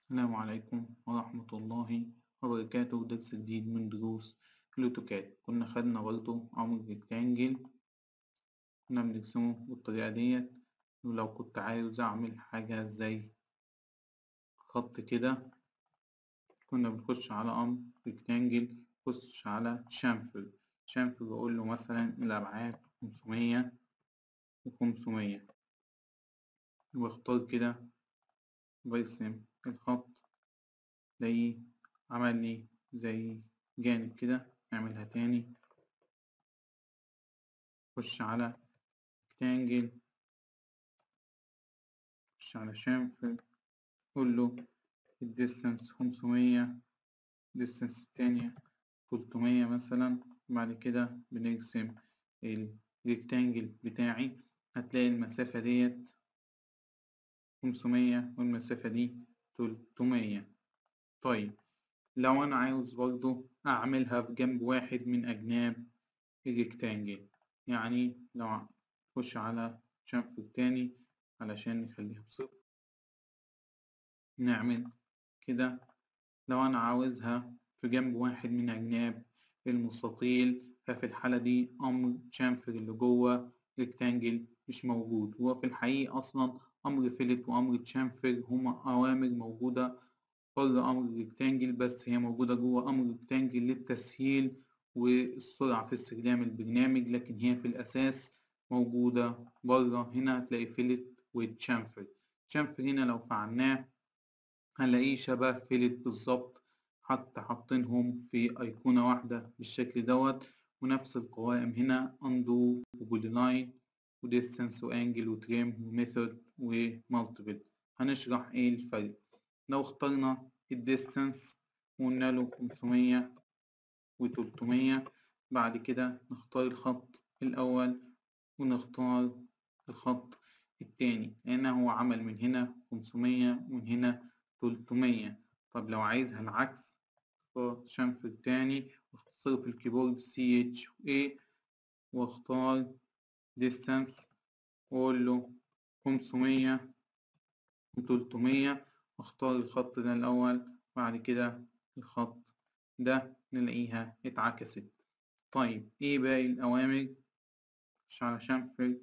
السلام عليكم ورحمة الله وبركاته درس جديد من دروس الأوتوكاد كنا خدنا برضه أمر ريكتانجل كنا بنرسمه بالطريقة ديت ولو كنت عاوز أعمل حاجة زي خط كده كنا بنخش على أمر ريكتانجل نخش على شامفر شامفر بقول له مثلا الأبعاد خمسمية وخمسمية واختار كده برسم الخط تلاقيه عمل لي زي جانب كده نعملها تاني خش على ريكتانجل خش على شامفر قول له الديستانس خمسمية الديستانس التانية تلتمية مثلا بعد كده بنرسم الريكتانجل بتاعي هتلاقي المسافة ديت خمسمية والمسافة دي تلتمية طيب لو أنا عاوز برضو أعملها في جنب واحد من أجناب الريكتانجل يعني لو أخش على شنف التاني علشان نخليها بصفر نعمل كده لو أنا عاوزها في جنب واحد من أجناب المستطيل ففي الحالة دي أمر شانفر اللي جوه ريكتانجل مش موجود هو في الحقيقة أصلا أمر فيلت وأمر تشامفر هما أوامر موجودة بره أمر ريكتانجل بس هي موجودة جوه أمر ريكتانجل للتسهيل والسرعة في استخدام البرنامج لكن هي في الأساس موجودة بره هنا هتلاقي فيلت وتشامفر تشامفر هنا لو فعلناه هنلاقيه شبه فيلت بالظبط حتى حاطينهم في أيقونة واحدة بالشكل دوت ونفس القوائم هنا undo وبوليلاين وديستانس وانجل وتريم وميثود ومالتيبل هنشرح ايه الفرق لو اخترنا الديستانس وقلنا له 500 و300 بعد كده نختار الخط الأول ونختار الخط التاني لأن هو عمل من هنا 500 ومن هنا 300 طب لو عايزها العكس اختار شنف التاني واختصر في الكيبورد CH و A واختار distance واقول له 500 و300 واختار الخط ده الأول بعد كده الخط ده نلاقيها اتعكست طيب ايه باقي الأوامر مش على شنفل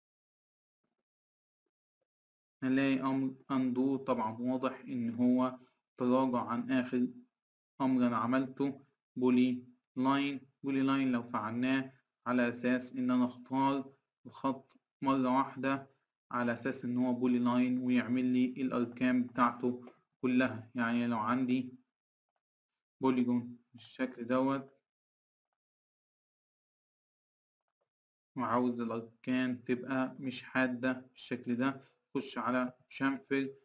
هنلاقي أمر undo طبعا واضح إن هو تراجع عن آخر أمر أنا عملته بولي لاين بولي لاين لو فعلناه على أساس إن أنا أختار الخط مرة واحدة على أساس إن هو بولي لاين ويعمل لي الأركان بتاعته كلها يعني لو عندي بوليجون بالشكل دوت وعاوز الأركان تبقى مش حادة بالشكل ده خش على شامفر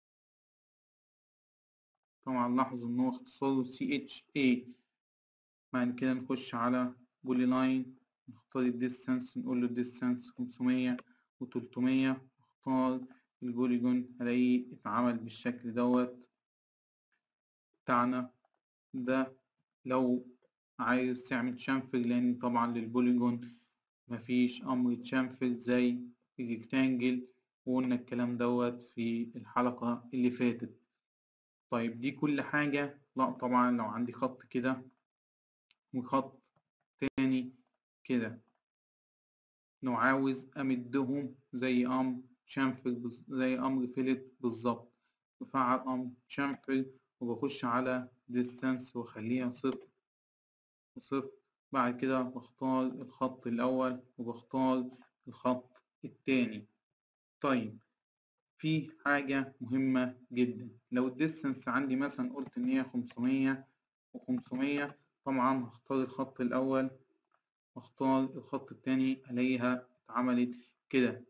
طبعا لاحظوا إن هو اختصاره CHA بعد كده نخش على بولي لاين نختار الديستانس نقول له الديستانس 500 و300 نختار البوليجون هلاقيه اتعمل بالشكل دوت بتاعنا ده لو عايز تعمل شامفر لأن طبعا للبوليجون مفيش أمر تشامفر زي الريكتانجل وقلنا الكلام دوت في الحلقة اللي فاتت طيب دي كل حاجة لا طبعا لو عندي خط كده وخط تاني كده لو عاوز أمدهم زي أمر شامفر زي أمر فيلت بالظبط بفعل أمر شامفر وبخش على ديستانس وأخليها صفر وصفر بعد كده بختار الخط الأول وبختار الخط التاني طيب في حاجة مهمة جدا لو الديستانس عندي مثلا قلت إن هي خمسمية وخمسمية طبعا هختار الخط الأول واختار الخط التاني ألاقيها اتعملت كده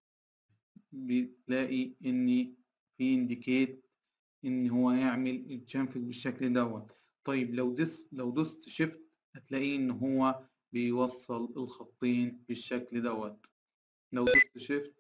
بتلاقي إن في انديكيت إن هو يعمل الشانفر بالشكل دوت طيب لو دس لو دوست شيفت هتلاقيه إن هو بيوصل الخطين بالشكل دوت لو دوست شيفت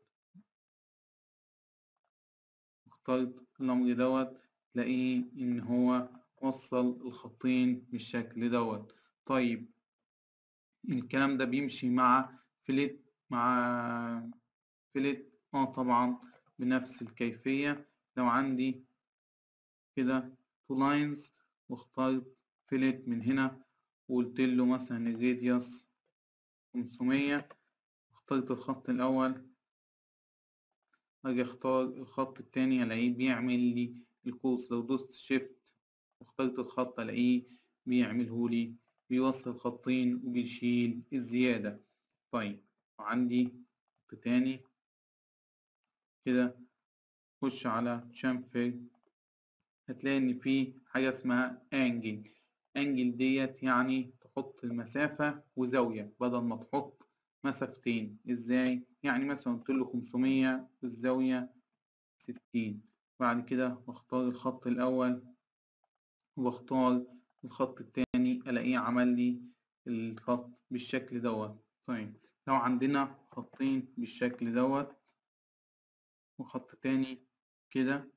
اخترت الأمر دوت تلاقيه إن هو وصل الخطين بالشكل دوت طيب الكلام ده بيمشي مع فليت مع فليت اه طبعا بنفس الكيفية لو عندي كده تو لاينز واخترت فيلت من هنا وقلت له مثلا الراديوس 500 اخترت الخط الأول أجي أختار الخط التاني ألاقيه بيعمل لي القوس لو دوست شيفت واخترت الخط ألاقيه بيعمله لي بيوصل خطين وبيشيل الزيادة طيب وعندي خط تاني كده خش على شامفر هتلاقي إن في حاجة اسمها أنجل أنجل ديت يعني تحط المسافة وزاوية بدل ما تحط مسافتين إزاي؟ يعني مثلا قلت له 500 والزاوية 60 بعد كده بختار الخط الأول واختار الخط التاني ألاقيه عمل لي الخط بالشكل دوت طيب لو عندنا خطين بالشكل دوت وخط تاني كده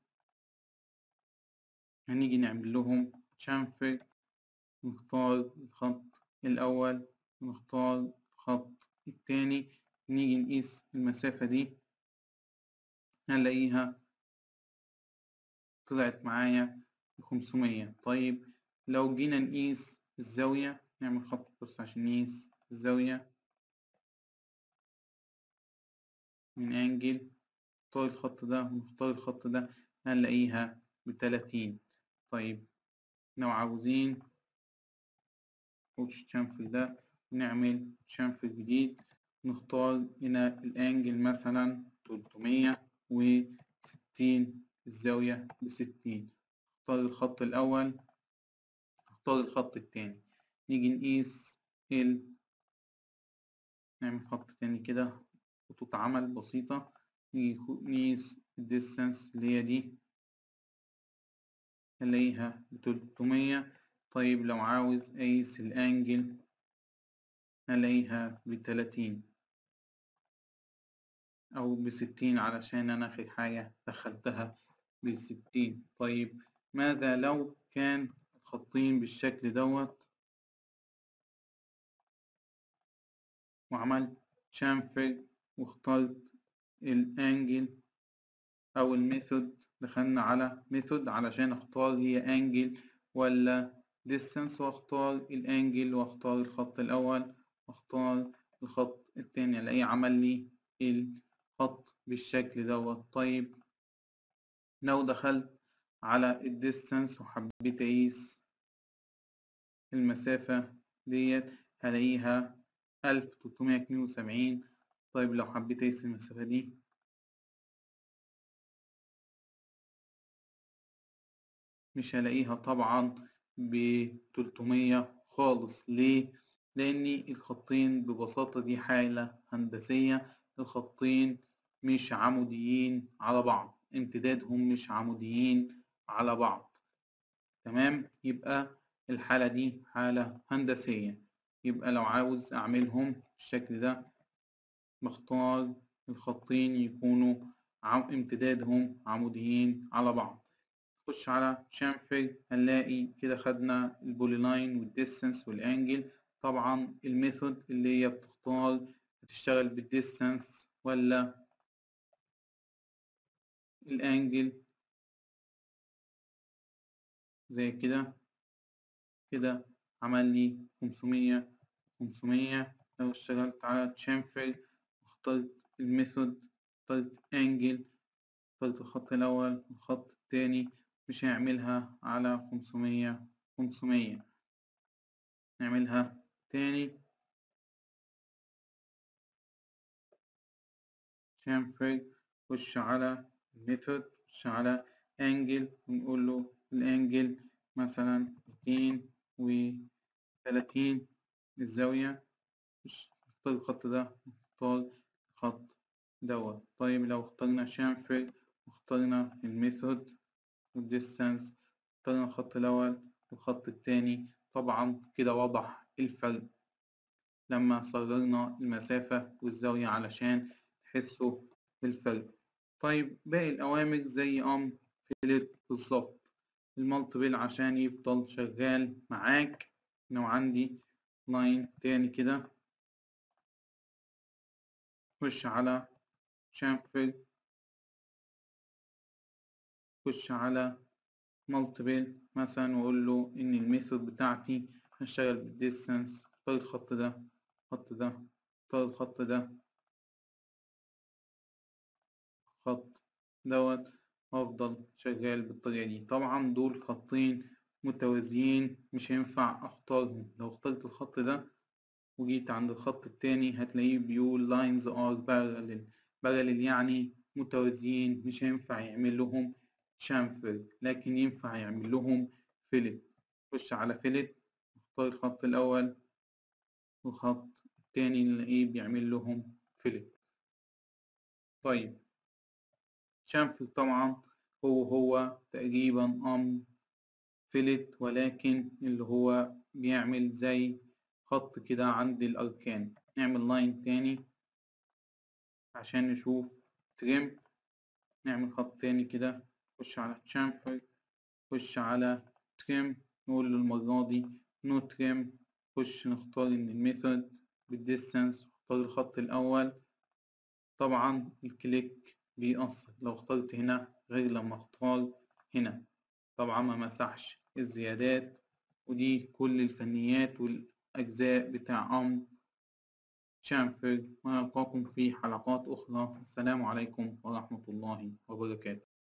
هنيجي نعمل لهم شامفر نختار الخط الأول ونختار الخط التاني نيجي نقيس المسافة دي هنلاقيها طلعت معايا بخمسمية طيب لو جينا نقيس الزاوية نعمل خط بس عشان نقيس الزاوية من أنجل نختار الخط ده ونختار الخط ده هنلاقيها بتلاتين طيب لو عاوزين نخش شامفر ده نعمل شامفر جديد نختار هنا الأنجل مثلا تلتمية وستين الزاوية بستين نختار الخط الأول نختار الخط التاني نيجي نقيس ال نعمل خط تاني كده خطوط عمل بسيطة نيجي نقيس الديستانس اللي هي دي نلاقيها بتلتمية طيب لو عاوز أقيس الأنجل هلاقيها بتلاتين أو بستين علشان أنا آخر حاجة دخلتها بستين طيب ماذا لو كان الخطين بالشكل دوت وعملت شامفر واخترت الأنجل أو الميثود دخلنا على ميثود علشان أختار هي أنجل ولا distance واختار الأنجل واختار الخط الأول واختار الخط التاني ألاقيه عمل لي الخط بالشكل دوت طيب لو دخلت على الديستانس وحبيت أقيس المسافة ديت هلاقيها ألف تلتمية اتنين وسبعين طيب لو حبيت أقيس المسافة دي مش هلاقيها طبعا بتلتمية خالص ليه؟ لأن الخطين ببساطة دي حالة هندسية الخطين مش عموديين على بعض امتدادهم مش عموديين على بعض تمام يبقى الحالة دي حالة هندسية يبقى لو عاوز أعملهم بالشكل ده بختار الخطين يكونوا امتدادهم عموديين على بعض نخش على شامفر هنلاقي كده خدنا البولي لاين والديستانس والانجل طبعا الميثود اللي هي بتختار هتشتغل بالديستانس ولا الانجل زي كده كده عمل لي 500 500 لو اشتغلت على شامفر واخترت الميثود اخترت انجل اخترت الخط الاول والخط التاني مش هيعملها على خمسمية خمسمية نعملها تاني شامفر خش على ميثود خش على انجل ونقول له الانجل مثلا ميتين وتلاتين الزاوية نختار الخط ده نختار الخط دوت طيب لو اخترنا شامفر واخترنا الميثود والديستانس اخترنا الخط الأول والخط التاني طبعا كده وضح الفرق لما صغرنا المسافة والزاوية علشان تحسوا بالفرق طيب باقي الأوامر زي أمر فيلت بالظبط المالتيبل عشان يفضل شغال معاك لو عندي لاين تاني كده خش على شامفر خش على مالتيبل مثلا واقول له ان الميثود بتاعتي هشتغل بالديستانس اختار الخط ده الخط ده اختار الخط ده خط دوت افضل شغال بالطريقة دي طبعا دول خطين متوازيين مش هينفع اختارهم لو اخترت الخط ده وجيت عند الخط التاني هتلاقيه بيقول lines are parallel parallel يعني متوازيين مش هينفع يعمل لهم شامفر لكن ينفع يعمل لهم فيلت خش على فيلت اختار الخط الأول والخط التاني نلاقيه بيعمل لهم فيلت طيب شامفر طبعا هو هو تقريبا أمر فيلت ولكن اللي هو بيعمل زي خط كده عند الأركان نعمل لاين تاني عشان نشوف تريم نعمل خط تاني كده نخش على تشامفر نخش على تريم نقول له المرة دي نو تريم نخش نختار إن الميثود بالديستانس نختار الخط الأول طبعا الكليك بيأثر لو اخترت هنا غير لما اختار هنا طبعا ما مسحش الزيادات ودي كل الفنيات والأجزاء بتاع أمر شامفر ونلقاكم في حلقات أخرى السلام عليكم ورحمة الله وبركاته